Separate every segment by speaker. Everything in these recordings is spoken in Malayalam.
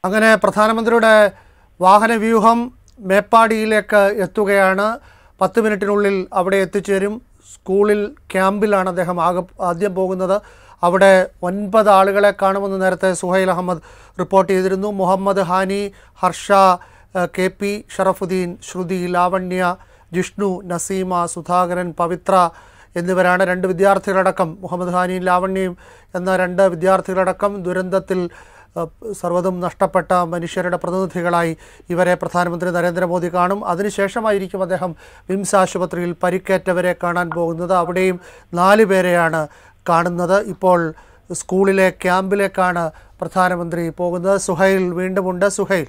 Speaker 1: അങ്ങനെ പ്രധാനമന്ത്രിയുടെ വാഹനവ്യൂഹം മേപ്പാടിയിലേക്ക് എത്തുകയാണ് പത്ത് മിനിറ്റിനുള്ളിൽ അവിടെ എത്തിച്ചേരും സ്കൂളിൽ ക്യാമ്പിലാണ് അദ്ദേഹം ആകെ ആദ്യം പോകുന്നത് അവിടെ ഒൻപത് ആളുകളെ കാണുമെന്ന് നേരത്തെ സുഹൈൽ അഹമ്മദ് റിപ്പോർട്ട് ചെയ്തിരുന്നു മുഹമ്മദ് ഹാനി ഹർഷ ഏഹ്, കെ പി ഷറഫുദ്ദീൻ ശ്രുതി ലാവണ്യ ജിഷ്ണു നസീമ സുധാകരൻ പവിത്ര എന്നിവരാണ് രണ്ട് വിദ്യാർത്ഥികളടക്കം മുഹമ്മദ് ഹാനിയും ലാവണ്യയും എന്ന രണ്ട് വിദ്യാർത്ഥികളടക്കം ദുരന്തത്തിൽ ഏഹ്, സർവ്വതും നഷ്ടപ്പെട്ട മനുഷ്യരുടെ പ്രതിനിധികളായി ഇവരെ പ്രധാനമന്ത്രി നരേന്ദ്രമോദി കാണും അതിനുശേഷമായിരിക്കും അദ്ദേഹം വിംസ് ആശുപത്രിയിൽ പരിക്കേറ്റവരെ കാണാൻ പോകുന്നത് അവിടെയും നാല് പേരെയാണ് കാണുന്നത് ഇപ്പോൾ സ്കൂളിലെ ക്യാമ്പിലേക്കാണ് പ്രധാനമന്ത്രി പോകുന്നത് സുഹൈൽ വീണ്ടുമുണ്ട് സുഹൈൽ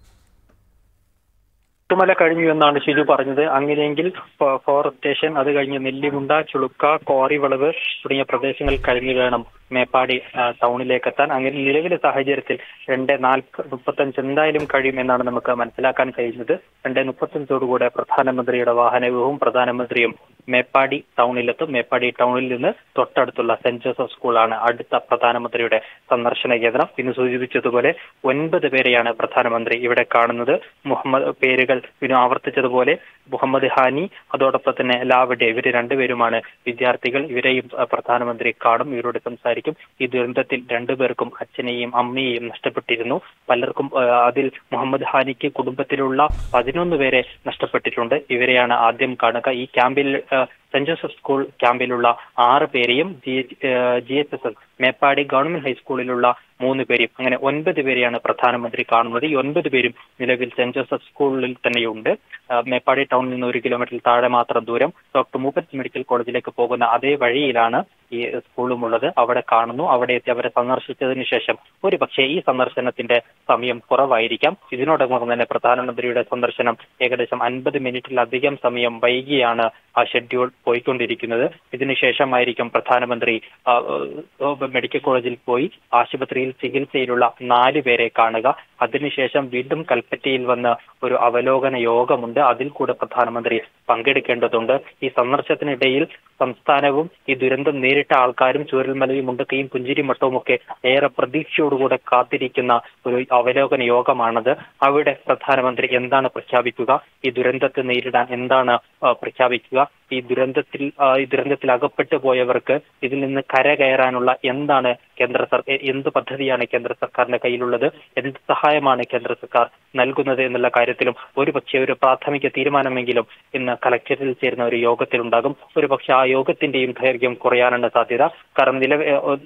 Speaker 2: പുത്തുമല കഴിഞ്ഞു എന്നാണ് ഷിജു പറഞ്ഞത് അങ്ങനെയെങ്കിൽ ഫോ- ഫോറസ്റ്റ് സ്റ്റേഷൻ അത് കഴിഞ്ഞ് നെല്ലിമുണ്ട ചുളുക്ക കോറിവളവ് തുടങ്ങിയ പ്രദേശങ്ങൾ കഴിഞ്ഞ് വേണം മേപ്പാടി ആ, ടൗണിലേക്ക് എത്താൻ അങ്ങനെ നിലവിലെ സാഹചര്യത്തിൽ രണ്ട് നാൽപ്പ മുപ്പത്തഞ്ച് എന്തായാലും കഴിയും എന്നാണ് നമുക്ക് മനസ്സിലാക്കാൻ കഴിയുന്നത് രണ്ട് മുപ്പത്തഞ്ചോടുകൂടെ പ്രധാനമന്ത്രിയുടെ വാഹനവും പ്രധാനമന്ത്രിയും മേപ്പാടി ടൗണിലെത്തും മേപ്പാടി ടൗണിൽ നിന്ന് തൊട്ടടുത്തുള്ള സെന്റ് ജോസഫ് സ്കൂളാണ് അടുത്ത പ്രധാനമന്ത്രിയുടെ സന്ദർശന കേന്ദ്രം ഇന്ന് സൂചിപ്പിച്ചതുപോലെ ഒൻപത് പേരെയാണ് പ്രധാനമന്ത്രി ഇവിടെ കാണുന്നത് മുഹമ്മദ് പേരുകൾ പിന്നെ ആവർത്തിച്ചതുപോലെ മുഹമ്മദ് ഹാനി അതോടൊപ്പം തന്നെ ലാവഡെ ഇവര് രണ്ടുപേരുമാണ് വിദ്യാർത്ഥികൾ ഇവരെയും അഹ്, പ്രധാനമന്ത്രി കാണും ഇവരോട് സംസാരിക്കും ഈ ദുരന്തത്തിൽ രണ്ടുപേർക്കും അച്ഛനെയും അമ്മയെയും നഷ്ടപ്പെട്ടിരുന്നു പലർക്കും അഹ്, അതിൽ മുഹമ്മദ് ഹാനിക്ക് കുടുംബത്തിലുള്ള പതിനൊന്ന് പേരെ നഷ്ടപ്പെട്ടിട്ടുണ്ട് ഇവരെയാണ് ആദ്യം കാണുക ഈ ക്യാമ്പിൽ അഹ്, സെന്റ് ജോസഫ് സ്കൂൾ ക്യാമ്പിലുള്ള ആറ് പേരെയും G G H S S Meppadi government ഹൈസ്കൂളിലുള്ള മൂന്ന് പേരെയും അങ്ങനെ ഒൻപത് പേരെയാണ് പ്രധാനമന്ത്രി കാണുന്നത് ഈ ഒൻപത് പേരും നിലവിൽ സെന്റ് ജോസഫ് സ്കൂളിൽ തന്നെയുണ്ട് ആ, മേപ്പാടി ടൗണിൽ നിന്ന് ഒരു കിലോമീറ്ററിൽ താഴെ മാത്രം ദൂരം ഡോക്ടർ മൂപ്പറ്റ് മെഡിക്കൽ കോളേജിലേക്ക് പോകുന്ന അതേ വഴിയിലാണ് ഈ സ്കൂളും ഉള്ളത് അവിടെ കാണുന്നു അവിടെ എത്തി അവരെ സന്ദർശിച്ചതിന് ശേഷം ഒരു പക്ഷേ ഈ സന്ദർശനത്തിന്റെ സമയം കുറവായിരിക്കാം ഇതിനോടൊപ്പം തന്നെ പ്രധാനമന്ത്രിയുടെ സന്ദർശനം ഏകദേശം അൻപത് മിനിറ്റിലധികം സമയം വൈകിയാണ് ആ ഷെഡ്യൂൾ പോയിക്കൊണ്ടിരിക്കുന്നത് ഇതിനുശേഷമായിരിക്കും പ്രധാനമന്ത്രി ആ, ആ, മെഡിക്കൽ കോളേജിൽ പോയി ആശുപത്രിയിൽ ചികിത്സയിലുള്ള നാല് പേരെ കാണുക അതിനുശേഷം വീണ്ടും കൽപ്പറ്റയിൽ വന്ന് ഒരു അവലോകന യോഗമുണ്ട് അതിൽ കൂടെ പ്രധാനമന്ത്രി പങ്കെടുക്കേണ്ടതുണ്ട് ഈ സന്ദർശനത്തിനിടയിൽ സംസ്ഥാനവും ഈ ദുരന്തം നേരിട്ട ആൾക്കാരും ചൂരൽമലയും മുണ്ടക്കയും പുഞ്ചിരിമട്ടവും ഒക്കെ ഏറെ പ്രതീക്ഷയോടുകൂടെ കാത്തിരിക്കുന്ന ഒരു അവലോകന യോഗമാണത് അവിടെ പ്രധാനമന്ത്രി എന്താണ് പ്രഖ്യാപിക്കുക ഈ ദുരന്തത്തെ നേരിടാൻ എന്താണ് ആ, പ്രഖ്യാപിക്കുക ഈ ദുരന്തത്തിൽ ആ, ഈ ദുരന്തത്തിൽ അകപ്പെട്ടു പോയവർക്ക് ഇതിൽ നിന്ന് കരകയറാനുള്ള എന്താണ് കേന്ദ്ര സർക്കാർ എന്ത് പദ്ധതിയാണ് കേന്ദ്ര സർക്കാരിന്റെ കയ്യിലുള്ളത് എന്ത് സഹായമാണ് കേന്ദ്ര സർക്കാർ നൽകുന്നത് എന്നുള്ള കാര്യത്തിലും ഒരു പക്ഷേ ഒരു പ്രാഥമിക തീരുമാനമെങ്കിലും ഇന്ന് കളക്ടറേറ്റിൽ ചേരുന്ന ഒരു യോഗത്തിൽ ഉണ്ടാകും ഒരു പക്ഷേ ആ യോഗത്തിന്റെയും ദൈർഘ്യം കുറയാനാണ് സാധ്യത കാരണം നിലവ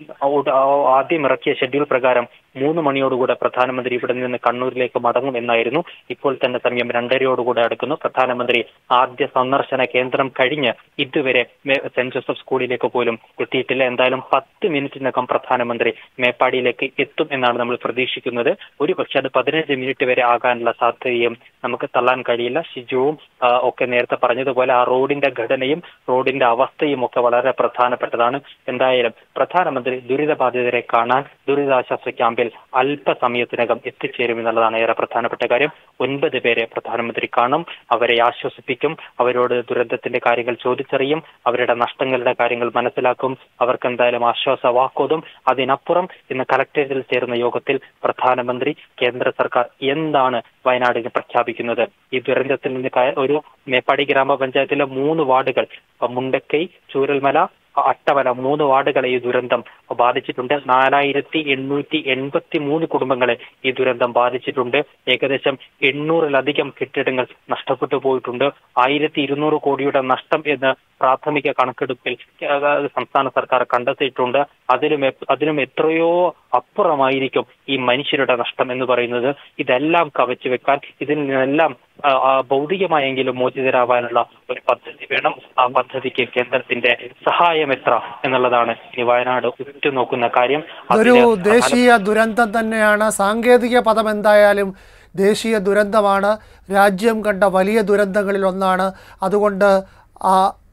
Speaker 2: ആദ്യം ഇറക്കിയ ഷെഡ്യൂൾ പ്രകാരം മൂന്ന് മണിയോടുകൂടെ പ്രധാനമന്ത്രി ഇവിടെ നിന്ന് കണ്ണൂരിലേക്ക് മടങ്ങും എന്നായിരുന്നു ഇപ്പോൾ തന്നെ സമയം രണ്ടരയോടുകൂടെ അടുക്കുന്നു പ്രധാനമന്ത്രി ആദ്യ സന്ദർശന കേന്ദ്രം കഴിഞ്ഞ് ഇതുവരെ മേ- സെന്റ് ജോസഫ് സ്കൂളിലേക്ക് പോലും എത്തിയിട്ടില്ല എന്തായാലും പത്ത് മിനിറ്റിനകം പ്രധാനമന്ത്രി മേപ്പാടിയിലേക്ക് എത്തും എന്നാണ് നമ്മൾ പ്രതീക്ഷിക്കുന്നത് ഒരു പക്ഷെ അത് പതിനഞ്ച് മിനിറ്റ് വരെ ആകാനുള്ള സാധ്യതയും നമുക്ക് തള്ളാൻ കഴിയില്ല ഷിജുവും ആ, ഒക്കെ നേരത്തെ പറഞ്ഞതുപോലെ ആ റോഡിന്റെ ഘടനയും റോഡിന്റെ അവസ്ഥയും ഒക്കെ വളരെ പ്രധാനപ്പെട്ടതാണ് എന്തായാലും പ്രധാനമന്ത്രി ദുരിതബാധിതരെ കാണാൻ ദുരിതാശ്വാസ ക്യാമ്പിൽ അല്പസമയത്തിനകം എത്തിച്ചേരും എന്നുള്ളതാണ് ഏറെ പ്രധാനപ്പെട്ട കാര്യം ഒൻപത് പേരെ പ്രധാനമന്ത്രി കാണും അവരെ ആശ്വസിപ്പിക്കും അവരോട് ദുരന്തത്തിന്റെ കാര്യങ്ങൾ ചോദിച്ചറിയും അവരുടെ നഷ്ടങ്ങളുടെ കാര്യങ്ങൾ മനസ്സിലാക്കും അവർക്ക് എന്തായാലും ആശ്വാസ വാക്കോതും അതിനപ്പുറം ഇന്ന് കലക്ടറേറ്റിൽ ചേരുന്ന യോഗത്തിൽ പ്രധാനമന്ത്രി കേന്ദ്ര സർക്കാർ എന്താണ് വയനാടിന് പ്രഖ്യാപിക്കുന്നത് ഈ ദുരന്തത്തിൽ നിന്ന് കയ- ഒരു മേപ്പാടി ഗ്രാമപഞ്ചായത്തിലെ മൂന്ന് വാർഡുകൾ മുണ്ടക്കൈ ചൂരൽമല അട്ടവല മൂന്ന് വാർഡുകളെ ഈ ദുരന്തം ബാധിച്ചിട്ടുണ്ട് നാലായിരത്തി എണ്ണൂറ്റി എൺപത്തി മൂന്ന് കുടുംബങ്ങളെ ഈ ദുരന്തം ബാധിച്ചിട്ടുണ്ട് ഏകദേശം എണ്ണൂറിലധികം കെട്ടിടങ്ങൾ നഷ്ടപ്പെട്ടു പോയിട്ടുണ്ട് ആയിരത്തി ഇരുന്നൂറ് കോടിയുടെ നഷ്ടം എന്ന് പ്രാഥമിക കണക്കെടുപ്പിൽ അതായത് സംസ്ഥാന സർക്കാർ കണ്ടെത്തിയിട്ടുണ്ട് അതിലും എ- അതിലും എത്രയോ അപ്പുറമായിരിക്കും ഈ മനുഷ്യരുടെ നഷ്ടം എന്ന് പറയുന്നത് ഇതെല്ലാം കവച്ചു വെക്കാൻ ഇതിൽ നിന്നെല്ലാം ആ, ആ, ഭൗതികമായെങ്കിലും മോചിതരാവാനുള്ള ഒരു പദ്ധതി വേണം ആ പദ്ധതിക്ക് കേന്ദ്രത്തിന്റെ സഹായം എത്ര എന്നുള്ളതാണ് ഈ വയനാട് ഉറ്റുനോക്കുന്ന കാര്യം
Speaker 1: അതൊരു
Speaker 2: അതിന് പ്രധാന-
Speaker 1: ദേശീയ ദുരന്തം തന്നെയാണ് സാങ്കേതിക പദം എന്തായാലും ദേശീയ ദുരന്തമാണ് രാജ്യം കണ്ട വലിയ ദുരന്തങ്ങളിൽ ഒന്നാണ് അതുകൊണ്ട് ആ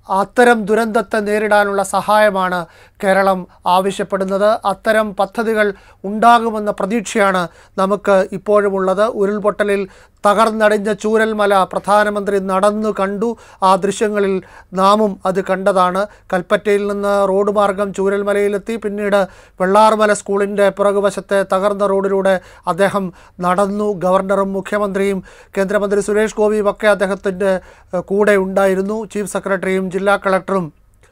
Speaker 1: അത്തരം ദുരന്തത്തെ നേരിടാനുള്ള സഹായമാണ് കേരളം ആവശ്യപ്പെടുന്നത് അത്തരം പദ്ധതികൾ ഉണ്ടാകുമെന്ന പ്രതീക്ഷയാണ് നമുക്ക് ഇപ്പോഴുമുള്ളത് ഉരുൾപൊട്ടലിൽ തകർന്നടിഞ്ഞ ചൂരൽമല പ്രധാനമന്ത്രി നടന്നു കണ്ടു ആ ദൃശ്യങ്ങളിൽ നാമും അത് കണ്ടതാണ് കൽപ്പറ്റയിൽ നിന്ന് റോഡ് മാർഗം ചൂരൽമലയിലെത്തി പിന്നീട് വെള്ളാർമല സ്കൂളിൻ്റെ പിറകുവശത്തെ തകർന്ന റോഡിലൂടെ അദ്ദേഹം നടന്നു ഗവർണറും മുഖ്യമന്ത്രിയും കേന്ദ്രമന്ത്രി സുരേഷ് ഗോപിയും ഒക്കെ അദ്ദേഹത്തിൻ്റെ ഏഹ്, കൂടെ ഉണ്ടായിരുന്നു ചീഫ് സെക്രട്ടറിയും ജില്ലാ കളക്ടറും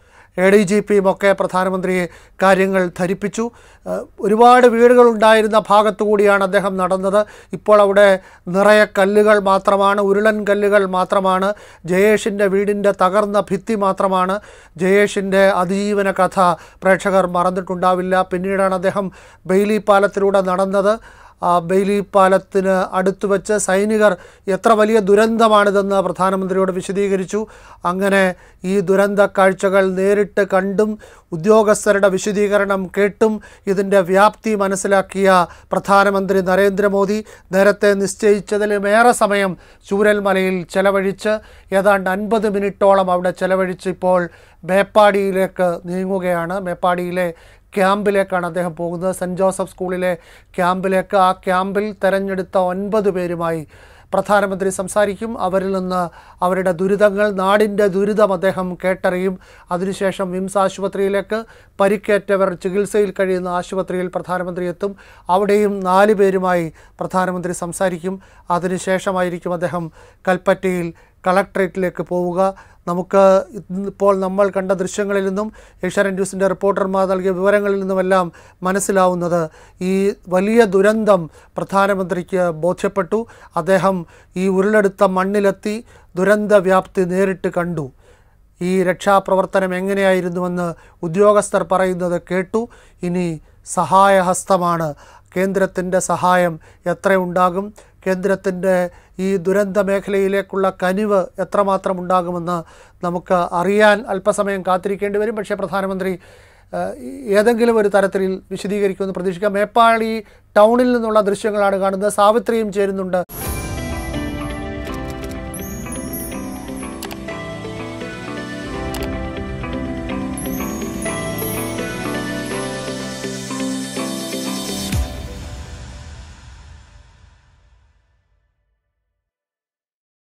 Speaker 1: എ ഡി ജി പിയും ഒക്കെ പ്രധാനമന്ത്രിയെ കാര്യങ്ങൾ ധരിപ്പിച്ചു ഏഹ് ഒരുപാട് വീടുകൾ ഉണ്ടായിരുന്ന ഭാഗത്തു കൂടിയാണ് അദ്ദേഹം നടന്നത് ഇപ്പോൾ അവിടെ നിറയെ കല്ലുകൾ മാത്രമാണ് ഉരുളൻ കല്ലുകൾ മാത്രമാണ് ജയേഷിൻ്റെ വീടിൻ്റെ തകർന്ന ഭിത്തി മാത്രമാണ് ജയേഷിൻ്റെ അതിജീവന കഥ പ്രേക്ഷകർ മറന്നിട്ടുണ്ടാവില്ല പിന്നീടാണ് അദ്ദേഹം ബെയിലി പാലത്തിലൂടെ നടന്നത് ആ ബെയിലി പാലത്തിന് അടുത്ത് വെച്ച് സൈനികർ എത്ര വലിയ ദുരന്തമാണിതെന്ന് പ്രധാനമന്ത്രിയോട് വിശദീകരിച്ചു അങ്ങനെ ഈ ദുരന്ത കാഴ്ചകൾ നേരിട്ട് കണ്ടും ഉദ്യോഗസ്ഥരുടെ വിശദീകരണം കേട്ടും ഇതിൻ്റെ വ്യാപ്തി മനസ്സിലാക്കിയ പ്രധാനമന്ത്രി നരേന്ദ്രമോദി നേരത്തെ നിശ്ചയിച്ചതിലുമേറെ സമയം ചൂരൽമലയിൽ ചെലവഴിച്ച് ഏതാണ്ട് അൻപത് മിനിറ്റോളം അവിടെ ചെലവഴിച്ച് ഇപ്പോൾ മേപ്പാടിയിലേക്ക് നീങ്ങുകയാണ് മേപ്പാടിയിലെ ക്യാമ്പിലേക്കാണ് അദ്ദേഹം പോകുന്നത് സെൻറ്റ് ജോസഫ് സ്കൂളിലെ ക്യാമ്പിലേക്ക് ആ ക്യാമ്പിൽ തെരഞ്ഞെടുത്ത ഒൻപത് പേരുമായി പ്രധാനമന്ത്രി സംസാരിക്കും അവരിൽ നിന്ന് അവരുടെ ദുരിതങ്ങൾ നാടിൻ്റെ ദുരിതം അദ്ദേഹം കേട്ടറിയും അതിനുശേഷം വിംസ് ആശുപത്രിയിലേക്ക് പരിക്കേറ്റവർ ചികിത്സയിൽ കഴിയുന്ന ആശുപത്രിയിൽ പ്രധാനമന്ത്രി എത്തും അവിടെയും നാല് പേരുമായി പ്രധാനമന്ത്രി സംസാരിക്കും അതിനുശേഷമായിരിക്കും അദ്ദേഹം കൽപ്പറ്റയിൽ കളക്ട്രേറ്റിലേക്ക് പോവുക നമുക്ക് ഇപ്പോൾ നമ്മൾ കണ്ട ദൃശ്യങ്ങളിൽ നിന്നും ഏഷ്യാനെറ്റ് ന്യൂസിൻ്റെ റിപ്പോർട്ടർമാർ നൽകിയ വിവരങ്ങളിൽ നിന്നുമെല്ലാം മനസ്സിലാവുന്നത് ഈ വലിയ ദുരന്തം പ്രധാനമന്ത്രിക്ക് ബോധ്യപ്പെട്ടു അദ്ദേഹം ഈ ഉരുളെടുത്ത മണ്ണിലെത്തി ദുരന്ത വ്യാപ്തി നേരിട്ട് കണ്ടു ഈ രക്ഷാപ്രവർത്തനം എങ്ങനെയായിരുന്നുവെന്ന് ഉദ്യോഗസ്ഥർ പറയുന്നത് കേട്ടു ഇനി സഹായഹസ്തമാണ് കേന്ദ്രത്തിൻ്റെ സഹായം എത്രയുണ്ടാകും കേന്ദ്രത്തിൻ്റെ ഈ ദുരന്ത മേഖലയിലേക്കുള്ള കനിവ് എത്രമാത്രം ഉണ്ടാകുമെന്ന് നമുക്ക് അറിയാൻ അല്പസമയം കാത്തിരിക്കേണ്ടി വരും പക്ഷേ പ്രധാനമന്ത്രി ഏഹ്, ഏതെങ്കിലും ഒരു തരത്തിൽ വിശദീകരിക്കുമെന്ന് പ്രതീക്ഷിക്കാം മേപ്പാടി ടൗണിൽ നിന്നുള്ള ദൃശ്യങ്ങളാണ് കാണുന്നത് സാവിത്രിയും ചേരുന്നുണ്ട്